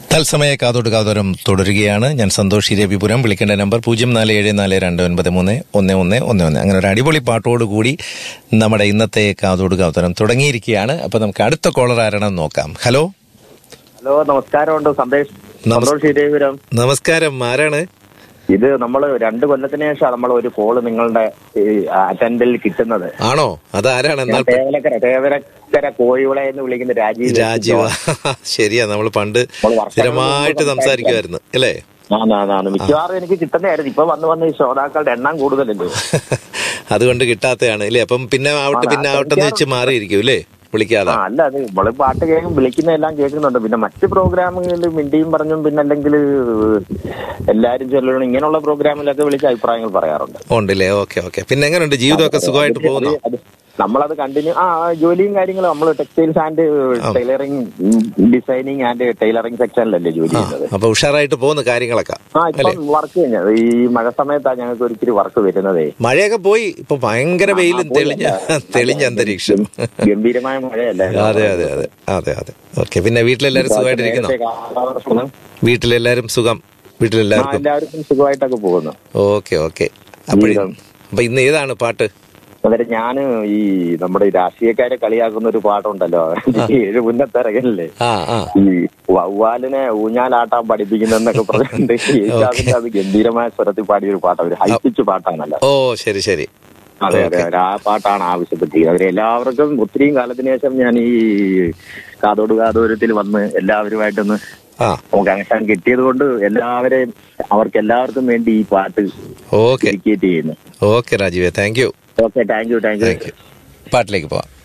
തത്സമയ കാതോട് കാതോരം തുടരുകയാണ് ഞാൻ സന്തോഷ് രവിപുരം വിളിക്കേണ്ട നമ്പർ പൂജ്യം നാല് ഏഴ് നാല് രണ്ട് ഒൻപത് മൂന്ന് ഒന്ന് ഒന്ന് ഒന്ന് ഒന്ന് അങ്ങനെ ഒരു അടിപൊളി പാട്ടോടുകൂടി നമ്മുടെ ഇന്നത്തെ കാതോട് കാതോരം തുടങ്ങിയിരിക്കുകയാണ് അപ്പൊ നമുക്ക് അടുത്ത കോളർ ആരാണെന്ന് നോക്കാം ഹലോ ഹലോ നമസ്കാരമുണ്ട് സന്ദേശ് നമസ്- സന്തോഷ് ശ്രീദേവിപുരം നമസ്കാരം ആരാണ് ഇത് നമ്മൾ രണ്ട് കൊല്ലത്തിന് ശേഷം നമ്മൾ ഒരു കോള് നിങ്ങളുടെ അറ്റൻഡിൽ കിട്ടുന്നത് ആണോ അതാരാണ് ഞാൻ എന്നാൽ തേവലക്കര തേവലക്കര കോഴിവിള എന്ന് വിളിക്കുന്ന രാജീവ് രാജീവ ശരിയാ നമ്മൾ പണ്ട് നമ്മള് വർഷങ്ങൾക്ക് സ്ഥിരമായിട്ട് മുമ്പ് സംസാരിക്കുമായിരുന്നു അല്ലേ ആണ്, ആണ്, ആണ്. മിക്കവാറും എനിക്ക് കിട്ടുന്നതായിരുന്നു ഇപ്പൊ വന്ന് വന്ന് ഈ ശ്രോതാക്കളുടെ എണ്ണം കൂടുതലല്ലേ അതുകൊണ്ട് കിട്ടാത്തതാണ് അല്ലേ അപ്പം പിന്നെ ആവട്ടെ പിന്നെ ആവട്ടെ എന്ന് വെച്ച് മാറിയിരിക്കും അല്ലേ വിളിക്കാതെ ആ അല്ല അത് നമ്മള് പാട്ട് കേൾക്കും വിളിക്കുന്നതെല്ലാം കേൾക്കുന്നുണ്ട് പിന്നെ മറ്റ് പ്രോഗ്രാമുകളിൽ മിണ്ടിയും പറഞ്ഞും പിന്നെ അല്ലെങ്കിൽ എല്ലാരും ചൊല്ലണം ഇങ്ങനെയുള്ള പ്രോഗ്രാമിലൊക്കെ വിളിച്ച് അഭിപ്രായങ്ങൾ പറയാറുണ്ട് ഉണ്ടല്ലേ ഓക്കെ ഓക്കെ പിന്നെ എങ്ങനെയുണ്ട് ജീവിതമൊക്കെ സുഖമായിട്ട് പോകുന്നു അത് നമ്മളത് കണ്ടിന്യൂ ആ ആ, ജോലിയും കാര്യങ്ങളും നമ്മൾ textiles and tailoring designing and tailoring സെക്ഷനിലല്ലേ ജോലി ആ ചെയ്യുന്നത് അപ്പൊ ഉഷാറായിട്ട് പോകുന്നു കാര്യങ്ങളൊക്കെ ആ ഇപ്പം വർക്ക് കഴിഞ്ഞത് ഈ മഴ സമയത്താണ് ഞങ്ങൾക്ക് ഒരിക്കലും വർക്ക് വരുന്നതേ മഴയൊക്കെ പോയി ഇപ്പൊ ഭയങ്കര വെയിലും ആ, പോയി. തെളിഞ്ഞ തെളിഞ്ഞ അന്തരീക്ഷം ഗംഭീരമായ മഴയല്ലേ അതെ അതെ അതെ അതെ അതെ ഓക്കെ പിന്നെ വീട്ടിലെല്ലാരും സുഖമായിട്ടിരിക്കുന്നോ നേരത്തെ കാലാവർഷം വീട്ടിലെല്ലാരും സുഖം ആ വീട്ടിലെല്ലാവർക്കും എല്ലാവർക്കും സുഖമായിട്ടൊക്കെ പോകുന്നു ഓക്കെ ഓക്കെ അപ്പൊ ജീവിതം. അപ്പൊ ഇന്ന് ഏതാണ് പാട്ട് അന്നേരം ഞാന് ഈ നമ്മുടെ ഈ രാഷ്ട്രീയക്കാരെ കളിയാക്കുന്ന ഒരു പാട്ടുണ്ടല്ലോ ഏഴ് മുന്നത്തിറങ്ങല്ലേ ആ ആ ഈ വവ്വാലിനെ ഊഞ്ഞാലാട്ടാൻ പഠിപ്പിക്കുന്നെന്നൊക്കെ പറഞ്ഞിട്ടുണ്ട് യേശുദാസിന്റെ അത് ഗംഭീരമായ സ്വരത്തിൽ പാടിയ ഒരു പാട്ടാണ് ഒരു ഹൈപ്പിച്ച് പാട്ടാണല്ലോ ഓ ശരി ശരി അതെ അതെ അതെ. ആ പാട്ടാണ് ആവശ്യപ്പെട്ടിരിക്കുന്നത് അവര് എല്ലാവർക്കും ഒത്തിരിയും കാലത്തിന് ശേഷം ഞാൻ ഈ കാതോട് കാതോരത്തിൽ വന്ന് എല്ലാവരുമായിട്ടൊന്ന് ആ നമുക്ക് കണക്ഷൻ കിട്ടിയത് കൊണ്ട് എല്ലാവരെയും അവർക്ക് എല്ലാവർക്കും വേണ്ടി ഈ പാട്ട് ഓക്കെ ഡെഡിക്കേറ്റ് ചെയ്യുന്നു ഓക്കെ രാജീവേ thank you okay thank you thank you thank you പാട്ടിലേക്ക് പോവാം